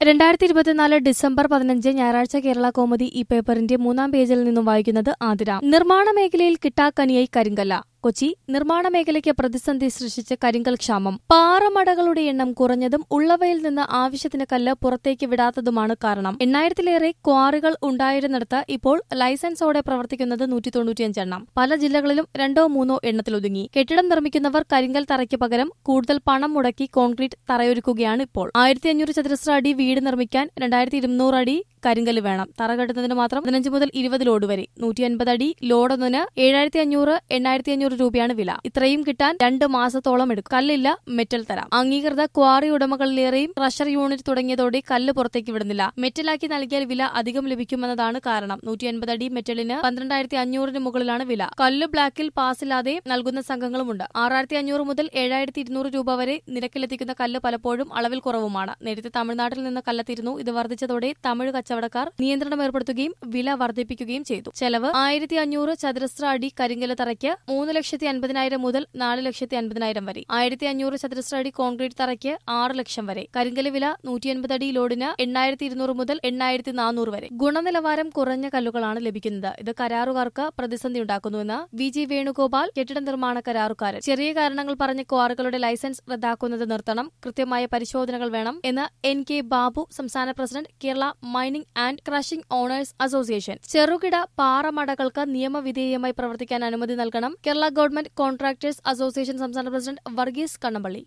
രണ്ടായിരത്തി ഇരുപത്തിനാല് ഡിസംബർ പതിനഞ്ച് ഞായറാഴ്ച കേരള കോമഡി ഈ പേപ്പറിന്റെ മൂന്നാം പേജിൽ നിന്നും വായിക്കുന്നത് ആതിര നിർമ്മാണ മേഖലയിൽ കിട്ടാക്കനിയായി കരിങ്കല്ല കൊച്ചി നിർമ്മാണ മേഖലയ്ക്ക് പ്രതിസന്ധി സൃഷ്ടിച്ച് കരിങ്കൽ ക്ഷാമം പാറമടകളുടെ എണ്ണം കുറഞ്ഞതും ഉള്ളവയിൽ നിന്ന് ആവശ്യത്തിന് കല്ല് പുറത്തേക്ക് വിടാത്തതുമാണ് കാരണം എണ്ണായിരത്തിലേറെ ക്വാറികൾ ഉണ്ടായിരുന്നിടത്ത് ഇപ്പോൾ ലൈസൻസോടെ പ്രവർത്തിക്കുന്നത് നൂറ്റി തൊണ്ണൂറ്റിയഞ്ചെണ്ണം പല ജില്ലകളിലും രണ്ടോ മൂന്നോ എണ്ണത്തിലൊതുങ്ങി കെട്ടിടം നിർമ്മിക്കുന്നവർ കരിങ്കൽ തറയ്ക്ക് പകരം കൂടുതൽ പണം മുടക്കി കോൺക്രീറ്റ് തറയൊരുക്കുകയാണ് ഇപ്പോൾ ആയിരത്തി അഞ്ഞൂറ് ചതുരശ്ര അടി വീട് നിർമ്മിക്കാൻ രണ്ടായിരത്തി ഇരുന്നൂറ് അടി കരിങ്കല് വേണം തറ കെട്ടുന്നതിന് മാത്രം പതിനഞ്ച് മുതൽ ഇരുപത് ലോഡ് വരെ നൂറ്റി അൻപത് അടി ലോഡൊന്നിന് ഏഴായിരത്തി അഞ്ഞൂറ് എണ്ണായിരത്തി അഞ്ഞൂറ് രൂപയാണ് വില ഇത്രയും കിട്ടാൻ രണ്ട് മാസത്തോളം എടുക്കും കല്ലില്ല മെറ്റൽ തരാം അംഗീകൃത ക്വാറി ഉടമകളിലേറെയും ക്രഷർ യൂണിറ്റ് തുടങ്ങിയതോടെ കല്ല് പുറത്തേക്ക് വിടുന്നില്ല മെറ്റലാക്കി നൽകിയാൽ വില അധികം ലഭിക്കുമെന്നതാണ് കാരണം നൂറ്റി അൻപത് അടി മെറ്റലിന് പന്ത്രണ്ടായിരത്തി അഞ്ഞൂറിന് മുകളിലാണ് വില കല്ല് ബ്ലാക്കിൽ പാസില്ലാതെ നൽകുന്ന സംഘങ്ങളുമുണ്ട് ആറായിരത്തി അഞ്ഞൂറ് മുതൽ ഏഴായിരത്തി ഇരുന്നൂറ് രൂപ വരെ നിരക്കിലെത്തിക്കുന്ന കല്ല് പലപ്പോഴും അളവിൽ കുറവുമാണ് നേരത്തെ തമിഴ്നാട്ടിൽ നിന്ന് കല്ലെത്തിയിരുന്നു ഇത് വർദ്ധിച്ചതോടെ തമിഴ് കച്ചവടക്കാർ നിയന്ത്രണം ഏർപ്പെടുത്തുകയും വില വർദ്ധിപ്പിക്കുകയും ചെയ്തു ചെലവ് ആയിരത്തി അഞ്ഞൂറ് ചതുരശ്ര അടി കരിങ്കല തറയ്ക്ക് മൂന്ന് ലക്ഷത്തി അൻപതിനായിരം മുതൽ നാല് ലക്ഷത്തി അൻപതിനായിരം വരെ ആയിരത്തി അഞ്ഞൂറ് ചതുരശ്ര അടി കോൺക്രീറ്റ് തറയ്ക്ക് ആറ് ലക്ഷം വരെ കരിങ്കല വില നൂറ്റി അൻപത് അടി ലോഡിന് എണ്ണായിരത്തി ഇരുന്നൂറ് മുതൽ എണ്ണായിരത്തി നാനൂറ് വരെ ഗുണനിലവാരം കുറഞ്ഞ കല്ലുകളാണ് ലഭിക്കുന്നത് ഇത് കരാറുകാർക്ക് പ്രതിസന്ധി ഉണ്ടാക്കുന്നുവെന്ന് വി ജി വേണുഗോപാൽ കെട്ടിട നിർമ്മാണ കരാറുകാരൻ ചെറിയ കാരണങ്ങൾ പറഞ്ഞ് ക്വാറികളുടെ ലൈസൻസ് റദ്ദാക്കുന്നത് നിർത്തണം കൃത്യമായ പരിശോധനകൾ വേണം എന്ന് എൻ കെ ബാബു സംസ്ഥാന president Kerala mining and crushing owners association ചെറുകിട പാറമടകൾക്ക് നിയമവിധേയമായി പ്രവർത്തിക്കാൻ അനുമതി നൽകണം കേരള ഗവൺമെന്റ് കോൺട്രാക്ടേഴ്സ് അസോസിയേഷൻ സംസ്ഥാന പ്രസിഡന്റ് വർഗീസ് കണ്ണമ്പള്ളി